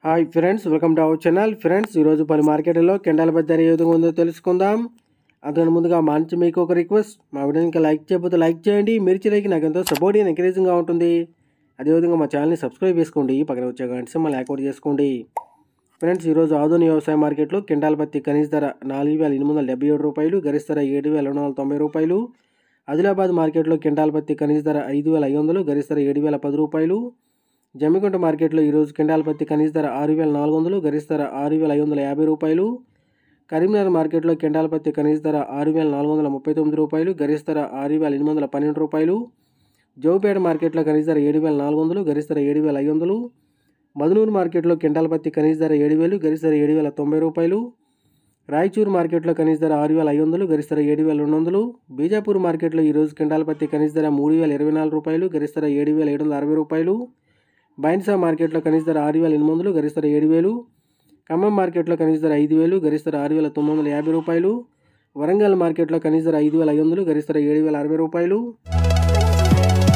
hi friends welcome to our channel friends ఈరోజు పలు మార్కెట్లో కెండాల బద్దరి ఏ విధంగా ఉందో తెలుసుకుందాం అందుకని ముందుగా మంచి మీకు ఒక రిక్వెస్ట్ మా వీడియోని ఇంకా లైక్ చేయకపోతే లైక్ చేయండి మిర్చి లైక్ నాకు ఎంతో సపోర్ట్ అండ్ ఎంకరేజింగ్గా ఉంటుంది అదేవిధంగా మా ఛానల్ని సబ్స్క్రైబ్ చేసుకోండి పక్కన వచ్చే గంట సింబల్ యాక్టివేట్ చేసుకోండి ఫ్రెండ్స్ ఈరోజు ఆధునిక వ్యవసాయ మార్కెట్లో కింటాల పత్తి కనీస ధర నాలుగు వేల ఎనిమిది వందల డెబ్బై ఏడు రూపాయలు గరిష్ట ధర ఏడు వేల రెండు వందల తొంభై రూపాయలు ఆదిలాబాద్ మార్కెట్లో కింటాల పత్తి కనీస ధర ఐదు వేల ఐదు వందలు గరిష్ట ధర ఏడు వేల పది రూపాయలు జమ్మికుంట మార్కెట్లో ఈరోజు కింటాల పత్తి కనీస ధర ఆరు వేల నాలుగు వందలు గరిష్ట ధర ఆరు వేల ఐదు వందల యాభై రూపాయలు కరీంనగర్ మార్కెట్లో కింటాల పత్తి కనీస ధర ఆరు వేల నాలుగు వందల ముప్పై తొమ్మిది రూపాయలు గరిష్ట ధర ఆరు వేల ఎనిమిది వందల పన్నెండు రూపాయలు జోపేట మార్కెట్లో కనీస ధర ఏడు వేల నాలుగు వందలు గరిష్ట ధర ఏడు వేల ఐదు వందలు మధునూరు మార్కెట్లో కింటాల పత్తి కనీస ధర ఏడు వేలు గరిష్ట ధర ఏడు వేల తొంభై రూపాయలు రాయచూరు మార్కెట్లో కనీస ధర ఆరు వేల ఐదు వందలు గరిష్ట ధర ఏడు వేల రెండు వందలు బీజాపూర్ మార్కెట్లో ఈరోజు కింటాల పత్తి కనీస ధర మూడు వేల ఇరవై నాలుగు రూపాయలు గరిష్ట ధర ఏడు వేల ఏడు వందల అరవై రూపాయలు బైన్సా మార్కెట్లో కనీస ధర ఆరు వేల ఎనిమిది వందలు గరిష్ట ధర ఏడు వేలు ఖమ్మం మార్కెట్లో కనీస ధర ఐదు వేలు గరిష్ట ధర ఆరు వేల తొమ్మిది వందల యాభై రూపాయలు వరంగల్ మార్కెట్లో కనీస ధర ఐదు వేల ఐదు వందలు గరిష్ట ధర ఏడు వేల అరవై రూపాయలు